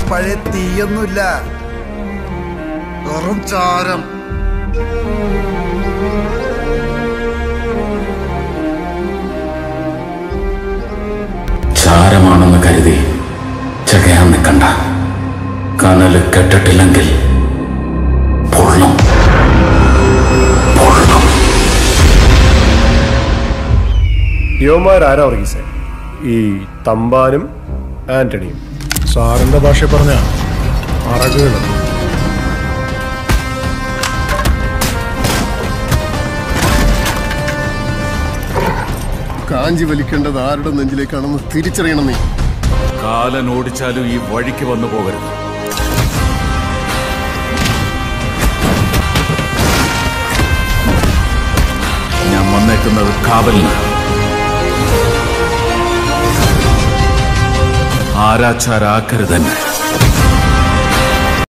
പഴയ തീയൊന്നുമില്ല വെറും ചാരം ചാരമാണെന്ന് കരുതി ചകയാൻ നിൽക്കണ്ട കനല് കെട്ടിട്ടില്ലെങ്കിൽ പൊള്ളും പൊള്ളും യുവമാരാരാ വർഗീസേ ഈ തമ്പാനും ആന്റണിയും സാറിന്റെ ഭാഷ പറഞ്ഞ അറകുകൾ കാഞ്ചി വലിക്കേണ്ടത് ആരുടെ നെഞ്ചിലേക്കാണെന്ന് തിരിച്ചറിയണം നീ കാലൻ ഓടിച്ചാലും ഈ വഴിക്ക് വന്നു പോകരുത് ഞാൻ വന്നേക്കുന്നത് കാവലിന് ആരാച്ചാരാക്കരുതെന്നെ